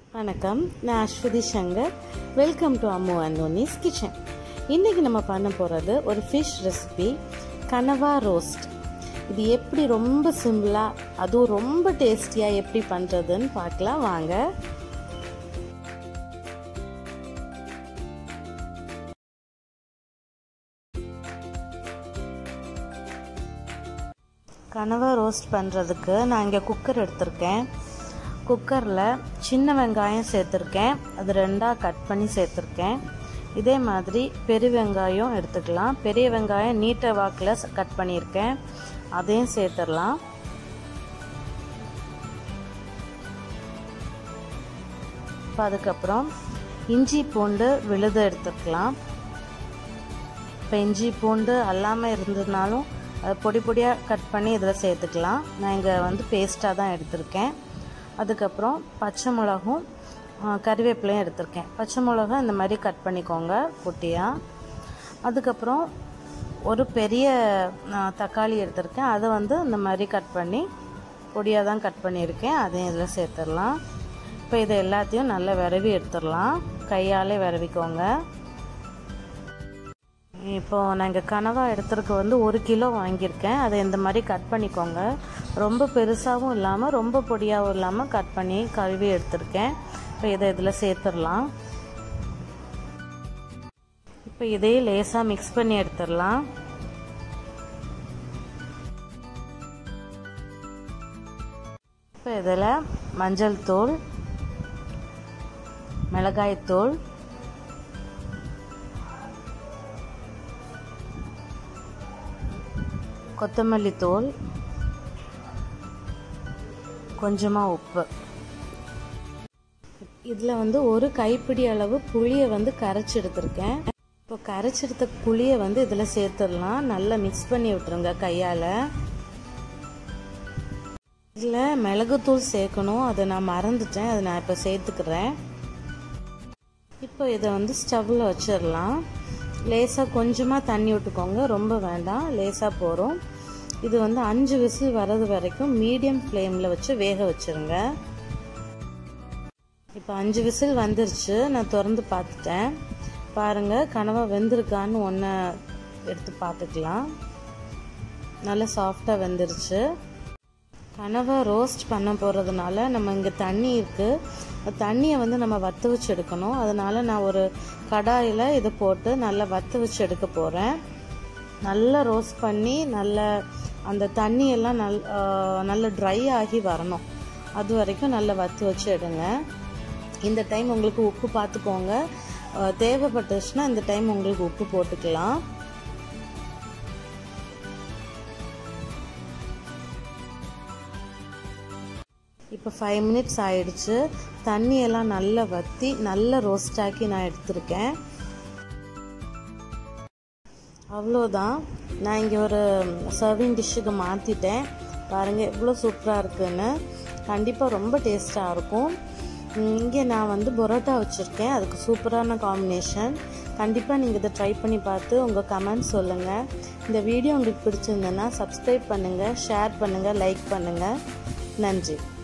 வணக்கம் நான் Aswathi Shankar welcome to Ammu and ஒன்னிஸ் கிச்சன் இன்றைக்கி நம்ம பண்ண போகிறது ஒரு ஃபிஷ் ரெசிபி கனவா ரோஸ்ட் இது எப்படி ரொம்ப சிம்பிளாக அதுவும் ரொம்ப டேஸ்டியாக எப்படி பண்ணுறதுன்னு பார்க்கலாம் வாங்க கனவா ரோஸ்ட் பண்ணுறதுக்கு நான் இங்கே குக்கர் எடுத்திருக்கேன் குக்கரில் சின்ன வெங்காயம் சேர்த்துருக்கேன் அது ரெண்டாக கட் பண்ணி சேர்த்துருக்கேன் இதே மாதிரி பெரிய வெங்காயம் எடுத்துக்கலாம் பெரிய வெங்காயம் நீட்ட வாக்கில் கட் பண்ணியிருக்கேன் அதையும் சேர்த்துடலாம் இப்போ அதுக்கப்புறம் இஞ்சி பூண்டு விழுது எடுத்துக்கலாம் இப்போ இஞ்சி பூண்டு எல்லாமே இருந்ததுனாலும் பொடி பொடியாக கட் பண்ணி இதில் சேர்த்துக்கலாம் நான் இங்கே வந்து பேஸ்ட்டாக தான் எடுத்திருக்கேன் அதுக்கப்புறம் பச்சை மிளகும் கறிவேப்பிலையும் எடுத்திருக்கேன் பச்சை மிளகா இந்த மாதிரி கட் பண்ணிக்கோங்க குட்டியாக அதுக்கப்புறம் ஒரு பெரிய தக்காளி எடுத்திருக்கேன் அதை வந்து இந்த மாதிரி கட் பண்ணி பொடியாக தான் கட் பண்ணியிருக்கேன் அதையும் இதில் சேர்த்துடலாம் இப்போ இதை எல்லாத்தையும் நல்லா விரவி எடுத்துடலாம் கையாலே விரவிக்கோங்க இப்போது நான் இங்கே கனவா எடுத்துருக்கு வந்து ஒரு கிலோ வாங்கியிருக்கேன் அதை இந்த மாதிரி கட் பண்ணிக்கோங்க ரொம்ப பெருசாகவும் இல்லாமல் ரொம்ப பொடியாகவும் இல்லாமல் கட் பண்ணி கழுவி எடுத்திருக்கேன் இப்போ இதை இதில் சேர்த்துடலாம் இப்போ இதையே லேசாக மிக்ஸ் பண்ணி எடுத்துடலாம் இப்போ இதில் மஞ்சள் தூள் மிளகாய்த்தூள் கொத்தமல்லி தூள் கொஞ்சமாக உப்பு இதில் வந்து ஒரு கைப்பிடி அளவு புளியை வந்து கரைச்சி எடுத்திருக்கேன் இப்போ கரைச்சி எடுத்த புளியை வந்து இதில் சேர்த்துடலாம் நல்லா மிக்ஸ் பண்ணி விட்டுருங்க கையால் இதில் மிளகுத்தூள் சேர்க்கணும் அதை நான் மறந்துட்டேன் அதை நான் இப்போ சேர்த்துக்கிறேன் இப்போ இதை வந்து ஸ்டவ்வில் வச்சிடலாம் லேசாக கொஞ்சமாக தண்ணி விட்டுக்கோங்க ரொம்ப வேண்டாம் லேசாக போகிறோம் இது வந்து அஞ்சு விசில் வர்றது வரைக்கும் மீடியம் ஃப்ளேமில் வச்சு வேக வச்சுருங்க இப்போ அஞ்சு விசில் வந்துருச்சு நான் திறந்து பார்த்துட்டேன் பாருங்கள் கனவா வெந்திருக்கான்னு ஒன்று எடுத்து பார்த்துக்கலாம் நல்லா சாஃப்டாக வெந்துருச்சு கனவை ரோஸ்ட் பண்ண போகிறதுனால நம்ம இங்கே தண்ணி இருக்குது தண்ணியை வந்து நம்ம வற்ற வச்சு எடுக்கணும் அதனால் நான் ஒரு கடாயில் இதை போட்டு நல்லா வற்ற வச்சு எடுக்க போகிறேன் நல்லா ரோஸ்ட் பண்ணி நல்ல அந்த தண்ணியெல்லாம் நல் நல்ல ட்ரை ஆகி வரணும் அது வரைக்கும் நல்லா வற்று வச்சு எடுங்க இந்த டைம் உங்களுக்கு உப்பு பார்த்துக்கோங்க தேவைப்பட்டுச்சுன்னா இந்த டைம் உங்களுக்கு உப்பு போட்டுக்கலாம் இப்போ ஃபைவ் மினிட்ஸ் ஆயிடுச்சு தண்ணியெல்லாம் நல்லா வற்றி நல்லா ரோஸ்ட் ஆக்கி நான் எடுத்திருக்கேன் அவ்வளோதான் நான் இங்கே ஒரு சர்விங் டிஷ்ஷுக்கு மாற்றிட்டேன் பாருங்கள் எவ்வளோ சூப்பராக இருக்குன்னு கண்டிப்பாக ரொம்ப டேஸ்ட்டாக இருக்கும் இங்கே நான் வந்து பரோட்டா வச்சுருக்கேன் அதுக்கு சூப்பரான காம்பினேஷன் கண்டிப்பாக நீங்கள் இதை ட்ரை பண்ணி பார்த்து உங்கள் கமெண்ட் சொல்லுங்கள் இந்த வீடியோ உங்களுக்கு பிடிச்சிருந்ததுன்னா சப்ஸ்கிரைப் பண்ணுங்கள் ஷேர் பண்ணுங்கள் லைக் பண்ணுங்கள் நன்றி